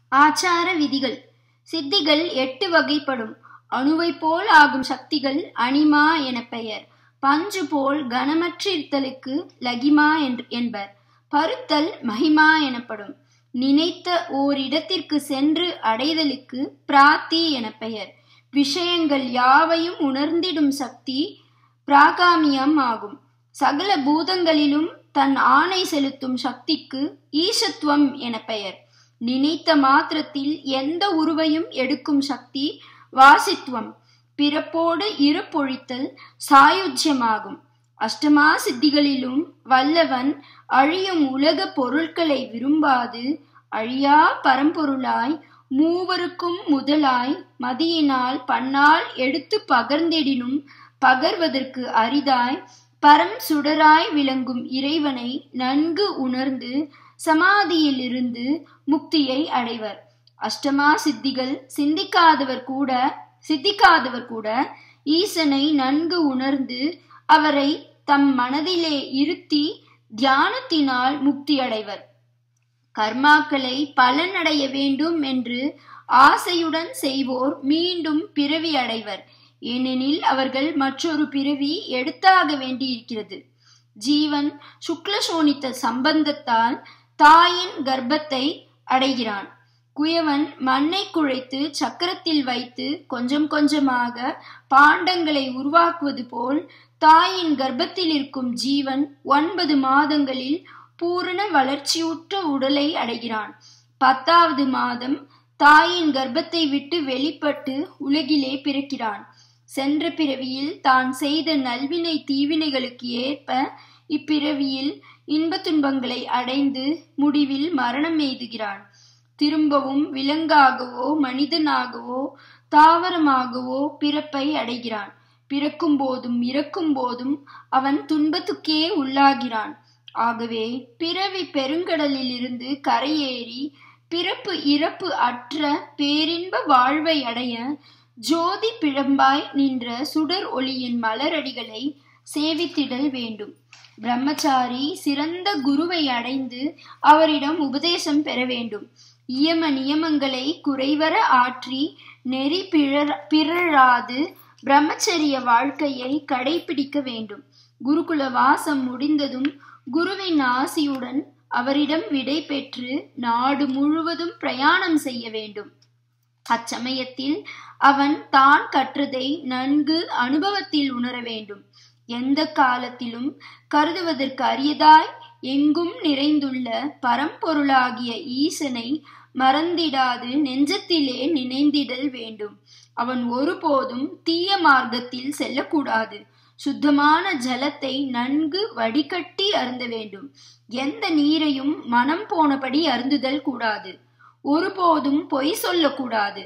ஆச்சார விதிகள் சித்திகள் எட்டு வகைப்படும் அணுவை போல் ஆகும் சக்திகள் அனிமா என பெயர் பஞ்சு போல் கனமற்றிருத்தலுக்கு லகிமா என்பர் பருத்தல் மகிமா எனப்படும் நினைத்த ஓரிடத்திற்கு சென்று அடைதலுக்கு பிராத்தி என பெயர் விஷயங்கள் யாவையும் உணர்ந்திடும் சக்தி பிராகாமியம் ஆகும் சகல பூதங்களிலும் தன் ஆணை செலுத்தும் சக்திக்கு ஈசத்துவம் என பெயர் நினைத்த மாத்திரத்தில் எந்த உருவையும் எடுக்கும் சக்தி வாசித்துவம் பிறப்போடு இருப்பொழித்தல் சாயுஜ்யமாகும் அஷ்டமா சித்திகளிலும் வல்லவன் அழியும் உலக பொருட்களை விரும்பாது அழியா பரம்பொருளாய் மூவருக்கும் முதலாய் மதியினால் பன்னால் எடுத்து பகர்ந்திடினும் பகர்வதற்கு அரிதாய் பரம் சுடராய் விளங்கும் இறைவனை நன்கு உணர்ந்து சமாதியிலிருந்து முக்தியை அடைவர் அஷ்டமா சித்திகள் சிந்திக்காதவர் கூட சித்திக்காதவர் கூட ஈசனை நன்கு உணர்ந்து அவரை தம் மனதிலே இருத்தி தியானத்தினால் முக்தி அடைவர் கர்மாக்களை பலனடைய வேண்டும் என்று ஆசையுடன் செய்வோர் மீண்டும் பிறவி அடைவர் ஏனெனில் அவர்கள் மற்றொரு பிறவி எடுத்தாக வேண்டியிருக்கிறது ஜீவன் சுக்லசோனித்த சம்பந்தத்தால் தாயின் கர்ப்பத்தை அடைகிறான் குயவன் மண்ணை குழைத்து சக்கரத்தில் வைத்து கொஞ்சம் கொஞ்சமாக பாண்டங்களை உருவாக்குவது போல் தாயின் கர்ப்பத்தில் இருக்கும் ஜீவன் ஒன்பது மாதங்களில் பூரண வளர்ச்சியுற்ற உடலை அடைகிறான் பத்தாவது மாதம் தாயின் கர்ப்பத்தை விட்டு வெளிப்பட்டு உலகிலே பிறக்கிறான் சென்ற பிறவியில் தான் செய்த நல்வினை தீவினைகளுக்கு ஏற்ப இப்பிறவியில் இன்ப துன்பங்களை அடைந்து முடிவில் மரணம் எய்துகிறான் திரும்பவும் விலங்காகவோ மனிதனாகவோ தாவரமாகவோ பிறப்பை அடைகிறான் பிறக்கும் போதும் இறக்கும் போதும் அவன் துன்பத்துக்கே உள்ளாகிறான் ஆகவே பிறவி பெருங்கடலில் இருந்து கரையேறி பிறப்பு இறப்பு அற்ற பேரின்ப வாழ்வை அடைய ஜோதி பிழம்பாய் நின்ற சுடர் ஒளியின் மலரடிகளை சேவித்திடல் வேண்டும் பிரம்மச்சாரி சிறந்த குருவை அடைந்து அவரிடம் உபதேசம் பெற வேண்டும் இயம நியமங்களை குறைவர ஆற்றி நெறி பிழ பிறழாது பிரம்மச்சரிய வாழ்க்கையை கடைபிடிக்க வேண்டும் குருகுல வாசம் முடிந்ததும் குருவின் ஆசியுடன் அவரிடம் விடை பெற்று நாடு முழுவதும் பிரயாணம் செய்ய வேண்டும் அச்சமயத்தில் அவன் தான் கற்றதை நன்கு அனுபவத்தில் உணர வேண்டும் எந்த காலத்திலும் கருதுவதற்கு அரியதாய் எங்கும் நிறைந்துள்ள பரம்பொருளாகிய ஈசனை மறந்திடாது நெஞ்சத்திலே நினைந்திடல் வேண்டும் அவன் ஒருபோதும் தீய மார்க்கத்தில் செல்லக்கூடாது சுத்தமான ஜலத்தை நன்கு வடிகட்டி அருந்த வேண்டும் எந்த நீரையும் மனம் போனபடி அருந்துதல் கூடாது ஒருபோதும் பொய் சொல்லக்கூடாது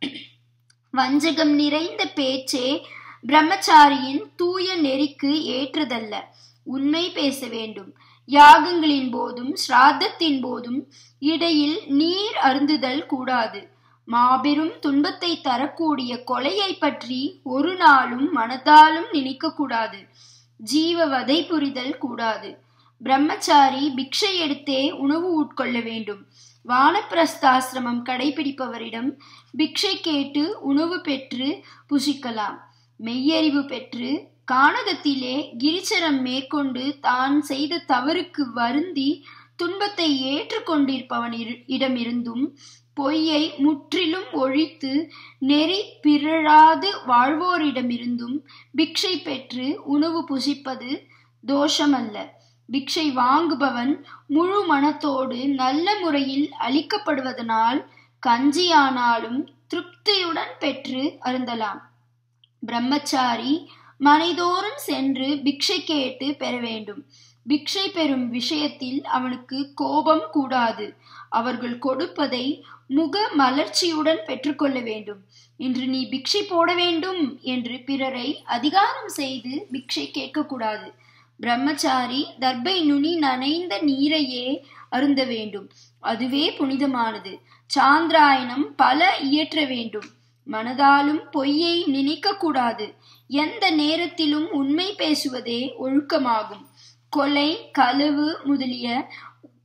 வஞ்சகம் நிறைந்த பேச்சே பிரம்மச்சாரியின் தூய நெறிக்கு ஏற்றதல்ல உண்மை பேச வேண்டும் யாகங்களின் போதும் ஸ்ராத்தத்தின் போதும் இடையில் நீர் அருந்துதல் கூடாது மாபெரும் துன்பத்தை தரக்கூடிய கொலையை பற்றி ஒரு நாளும் மனதாலும் நினைக்க கூடாது ஜீவ வதை புரிதல் கூடாது பிரம்மச்சாரி பிக்ஷை எடுத்தே உணவு உட்கொள்ள வேண்டும் வானப்பிரஸ்தாசிரமம் கடைபிடிப்பவரிடம் பிக்ஷை கேட்டு உணவு பெற்று புசிக்கலாம் மெய்யறிவு பெற்று கானகத்திலே கிரிச்சரம் மேற்கொண்டு தான் செய்த தவறுக்கு வருந்தி துன்பத்தை ஏற்றுக்கொண்டிருப்பவன் இடமிருந்தும் பொய்யை முற்றிலும் ஒழித்து நெறி பிறழாது வாழ்வோரிடமிருந்தும் பிக்ஷை பெற்று உணவு புசிப்பது தோஷமல்ல பிக்ஷை வாங்குபவன் முழு மனத்தோடு நல்ல முறையில் அளிக்கப்படுவதனால் கஞ்சியானாலும் திருப்தியுடன் பெற்று அருந்தலாம் பிரம்மச்சாரி மனைதோறும் சென்று பிக்ஷை கேட்டு பெற வேண்டும் பிக்ஷை பெறும் விஷயத்தில் அவனுக்கு கோபம் கூடாது அவர்கள் கொடுப்பதை முக மலர்ச்சியுடன் பெற்றுக்கொள்ள வேண்டும் இன்று நீ பிக்ஷை போட வேண்டும் என்று பிறரை அதிகாரம் செய்து பிக்ஷை கேட்கக்கூடாது பிரம்மச்சாரி தர்பை நுனி நனைந்த நீரையே அருந்த வேண்டும் அதுவே புனிதமானது சாந்திராயணம் பல இயற்ற வேண்டும் மனதாலும் பொய்யை நினைக்க கூடாது எந்த நேரத்திலும் உண்மை பேசுவதே ஒழுக்கமாகும் கொலை களவு முதலிய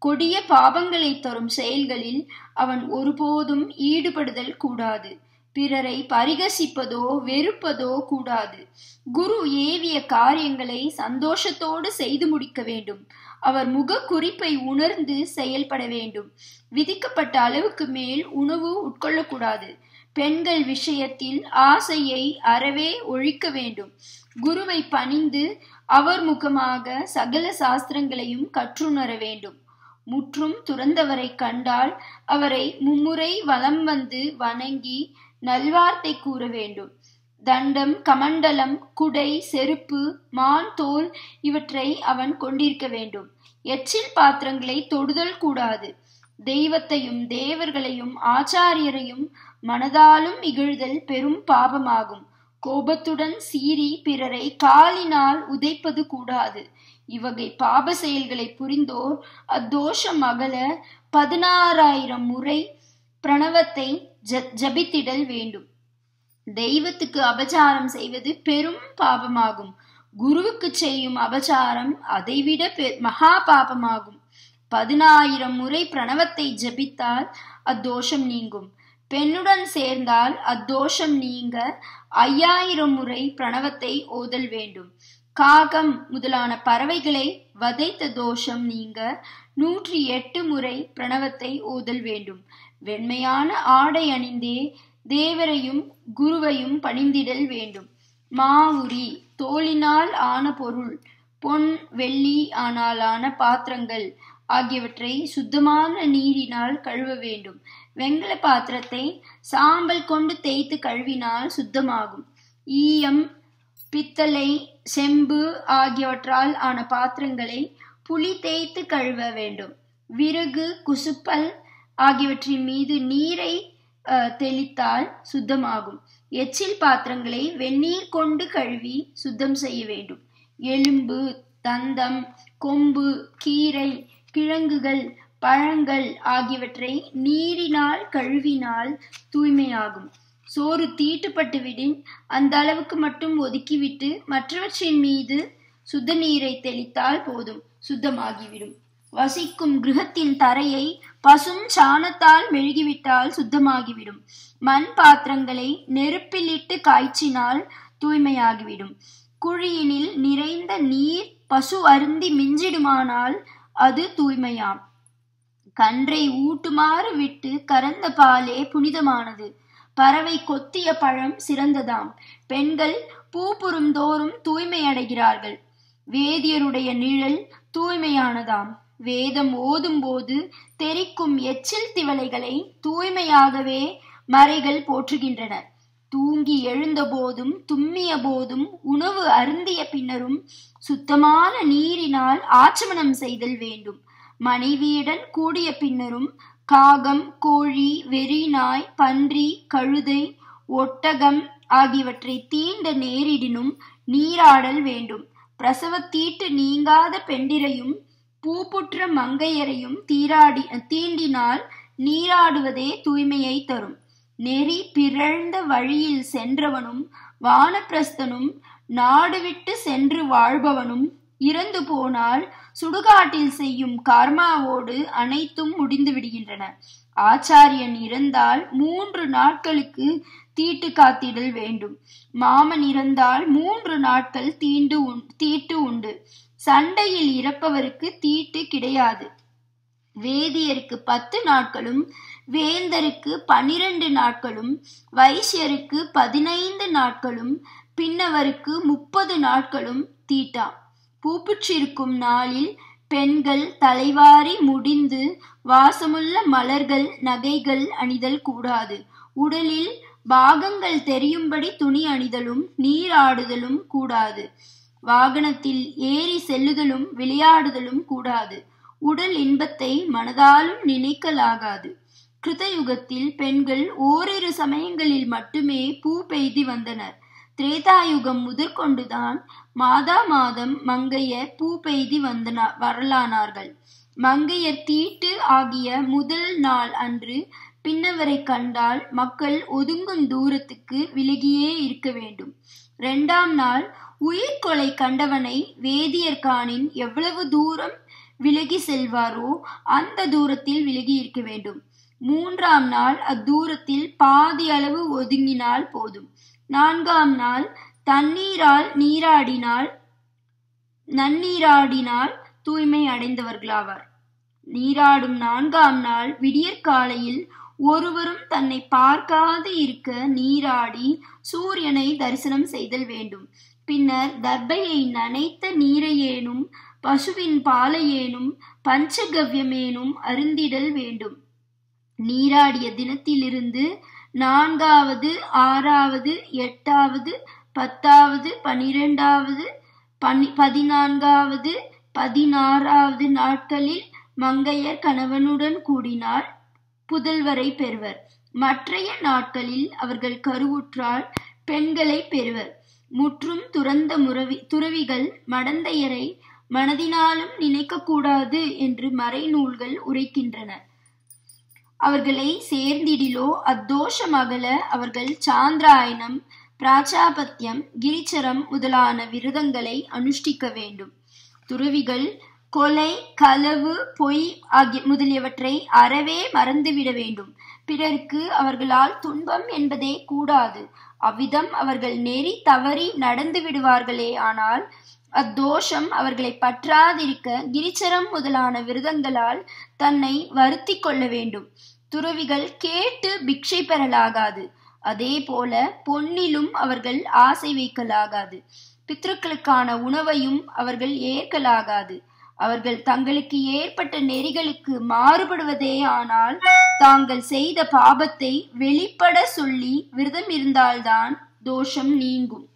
கொடிய பாவங்களை தரும் செயல்களில் அவன் ஒருபோதும் ஈடுபடுதல் கூடாது பிறரை பரிகசிப்பதோ வெறுப்பதோ கூடாது குரு ஏவிய காரியங்களை சந்தோஷத்தோடு செய்து முடிக்க வேண்டும் அவர் முக குறிப்பை உணர்ந்து செயல்பட வேண்டும் விதிக்கப்பட்ட அளவுக்கு மேல் உணவு உட்கொள்ளக்கூடாது பெண்கள் விஷயத்தில் ஆசையை அறவே ஒழிக்க வேண்டும் குருவை பணிந்து அவர் முகமாக சகல சாஸ்திரங்களையும் கற்றுணர வேண்டும் முற்றும் துறந்தவரை கண்டால் அவரை மும்முறை வலம் வந்து வணங்கி நல்வார்த்தை கூற வேண்டும் தண்டம் கமண்டலம் குடை செருப்பு மான் தோல் இவற்றை அவன் கொண்டிருக்க வேண்டும் எச்சில் பாத்திரங்களை தொடுதல் கூடாது தெய்வத்தையும் தேவர்களையும் ஆச்சாரியரையும் மனதாலும் இகழ்தல் பெரும் பாபமாகும் கோபத்துடன் சீறி பிறரை காலினால் உதைப்பது கூடாது இவ்வகை பாப செயல்களை புரிந்தோர் அத்தோஷம் அகல பதினாறாயிரம் முறை பிரணவத்தை ஜபித்திடல் வேண்டும் தெய்வத்துக்கு அபச்சாரம் செய்வது பெரும் பாபமாகும் குருவுக்கு செய்யும் அபச்சாரம் அதைவிட மகா பாபமாகும் பதினாயிரம் முறை பிரணவத்தை ஜபித்தால் அத்தோஷம் நீங்கும் பெண்ணுடன் சேர்ந்தால் அத்தோஷம் நீங்க ஐயாயிரம் முறை பிரணவத்தை ஓதல் வேண்டும் காகம் முதலான பறவைகளை வதைத்த தோஷம் நீங்க நூற்றி எட்டு முறை பிரணவத்தை ஓதல் வேண்டும் வெண்மையான ஆடை அணிந்தே தேவரையும் குருவையும் பணிந்திடல் வேண்டும் மாவுரி தோளினால் ஆன பொருள் பொன் வெள்ளி ஆனாலான பாத்திரங்கள் ஆகியவற்றை சுத்தமான நீரினால் கழுவ வேண்டும் வெங்கல பாத்திரத்தை சாம்பல் கொண்டு தேய்த்து கழுவினால் சுத்தமாகும் ஈயம் பித்தளை செம்பு ஆகியவற்றால் ஆன பாத்திரங்களை புளி தேய்த்து கழுவ வேண்டும் விறகு குசுப்பல் ஆகியவற்றின் மீது நீரை தெளித்தால் சுத்தமாகும் எச்சில் பாத்திரங்களை வெந்நீர் கொண்டு கழுவி சுத்தம் செய்ய வேண்டும் எலும்பு தந்தம் கொம்பு கீரை கிழங்குகள் பழங்கள் ஆகியவற்றை நீரினால் கழுவினால் தூய்மையாகும் சோறு தீட்டுப்பட்டு விடின் அந்த அளவுக்கு மட்டும் ஒதுக்கிவிட்டு மற்றவற்றின் மீது சுத்த நீரை தெளித்தால் போதும் சுத்தமாகிவிடும் வசிக்கும் கிரகத்தின் தரையை பசும் சாணத்தால் மெழுகிவிட்டால் சுத்தமாகிவிடும் மண் பாத்திரங்களை நெருப்பிலிட்டு காய்ச்சினால் தூய்மையாகிவிடும் குழியினில் நிறைந்த நீர் பசு அருந்தி மிஞ்சிடுமானால் அது தூய்மையாம் கன்றை ஊட்டுமாறு விட்டு கறந்த பாலே புனிதமானது பறவை கொத்திய பழம் சிறந்ததாம் பெண்கள் பூப்புறும் தோறும் தூய்மை அடைகிறார்கள் வேதியருடைய நிழல் தூய்மையானதாம் வேதம் ஓதும்போது தெரிக்கும் எச்சில் திவலைகளை தூய்மையாகவே மறைகள் போற்றுகின்றன தூங்கி எழுந்த போதும் தும்மிய போதும் உணவு அருந்திய பின்னரும் சுத்தமான நீரினால் ஆச்சமனம் செய்தல் வேண்டும் மனைவியுடன் கூடிய பின்னரும் காகம் கோழி வெறிநாய் பன்றி கழுதை ஒட்டகம் ஆகியவற்றை தீண்ட நேரிடினும் நீராடல் வேண்டும் பிரசவத்தீட்டு நீங்காத பெண்டிரையும் பூப்புற்ற மங்கையரையும் தீராடி தீண்டினால் நீராடுவதே தூய்மையை தரும் நெறி பிறழ்ந்த வழியில் சென்றவனும் வானப்பிரஸ்தனும் நாடு விட்டு சென்று வாழ்பவனும் இறந்து போனால் சுடுகாட்டில் செய்யும் கர்மாவோடு அனைத்தும் முடிந்து விடுகின்றன ஆச்சாரியன் இறந்தால் மூன்று நாட்களுக்கு தீட்டு காத்திடல் வேண்டும் மாமன் இறந்தால் மூன்று நாட்கள் தீண்டு தீட்டு உண்டு சண்டையில் இறப்பவருக்கு தீட்டு கிடையாது வேதியருக்கு பத்து நாட்களும் வேந்தருக்கு பனிரெண்டு நாட்களும் வைசியருக்கு பதினைந்து நாட்களும் பின்னவருக்கு முப்பது நாட்களும் தீட்டாம் பூப்புற்றிருக்கும் நாளில் பெண்கள் தலைவாரி முடிந்து வாசமுள்ள மலர்கள் நகைகள் அணிதல் கூடாது உடலில் பாகங்கள் தெரியும்படி துணி அணிதலும் நீராடுதலும் கூடாது வாகனத்தில் ஏறி செல்லுதலும் விளையாடுதலும் கூடாது உடல் இன்பத்தை மனதாலும் நினைக்கலாகாது கிருதயுகத்தில் பெண்கள் ஓரிரு சமயங்களில் மட்டுமே பூ பெய்தி வந்தனர் திரேதாயுகம் முதற்கொண்டுதான் மாதா மாதம் மங்கையர் பூ பெய்தி வந்தன வரலானார்கள் மங்கையர் தீட்டு ஆகிய முதல் நாள் அன்று பின்னவரை கண்டால் மக்கள் ஒதுங்கும் தூரத்துக்கு விலகியே இருக்க வேண்டும் இரண்டாம் நாள் உயிர்கொலை கண்டவனை வேதியர் காணின் எவ்வளவு தூரம் விலகி செல்வாரோ அந்த தூரத்தில் விலகி இருக்க வேண்டும் மூன்றாம் நாள் அத்தூரத்தில் பாதி அளவு ஒதுங்கினால் போதும் நான்காம் நாள் தண்ணீரால் நீராடினால் நன்னீராடினால் தூய்மை அடைந்தவர்களாவார் நீராடும் நான்காம் நாள் விடியற்காலையில் ஒருவரும் தன்னை பார்க்காது இருக்க நீராடி சூரியனை தரிசனம் செய்தல் வேண்டும் பின்னர் தர்பையை நனைத்த நீரையேனும் பசுவின் பாலையேனும் பஞ்சகவ்யமேனும் அருந்திடல் வேண்டும் நீராடிய தினத்திலிருந்து நான்காவது ஆறாவது எட்டாவது பத்தாவது பனிரெண்டாவது பனி பதினான்காவது பதினாறாவது நாட்களில் மங்கையர் கணவனுடன் கூடினால் புதல்வரை பெறுவர் மற்றைய நாட்களில் அவர்கள் கருவுற்றால் பெண்களை பெறுவர் முற்றும் துறந்த முறவி துறவிகள் மடந்தையரை மனதினாலும் நினைக்கக்கூடாது என்று மறைநூல்கள் உரைக்கின்றன அவர்களை சேர்ந்திடிலோ அத்தோஷம் அகல அவர்கள் சாந்திராயணம் பிராச்சாபத்தியம் கிரிச்சரம் முதலான விரதங்களை அனுஷ்டிக்க வேண்டும் துறவிகள் கொலை களவு பொய் ஆகிய முதலியவற்றை அறவே மறந்துவிட வேண்டும் பிறருக்கு அவர்களால் துன்பம் என்பதே கூடாது அவ்விதம் அவர்கள் நெறி தவறி நடந்து விடுவார்களே ஆனால் அத்தோஷம் அவர்களை பற்றாதிருக்க கிரிச்சரம் முதலான விரதங்களால் தன்னை வருத்தி கொள்ள வேண்டும் துறவிகள் கேட்டு பிக்ஷை பெறலாகாது அதே போல பொன்னிலும் அவர்கள் ஆசை வைக்கலாகாது பித்ருக்களுக்கான உணவையும் அவர்கள் ஏற்கலாகாது அவர்கள் தங்களுக்கு ஏற்பட்ட நெறிகளுக்கு மாறுபடுவதே ஆனால் தாங்கள் செய்த பாபத்தை வெளிப்பட சொல்லி விரதம் இருந்தால்தான் தோஷம் நீங்கும்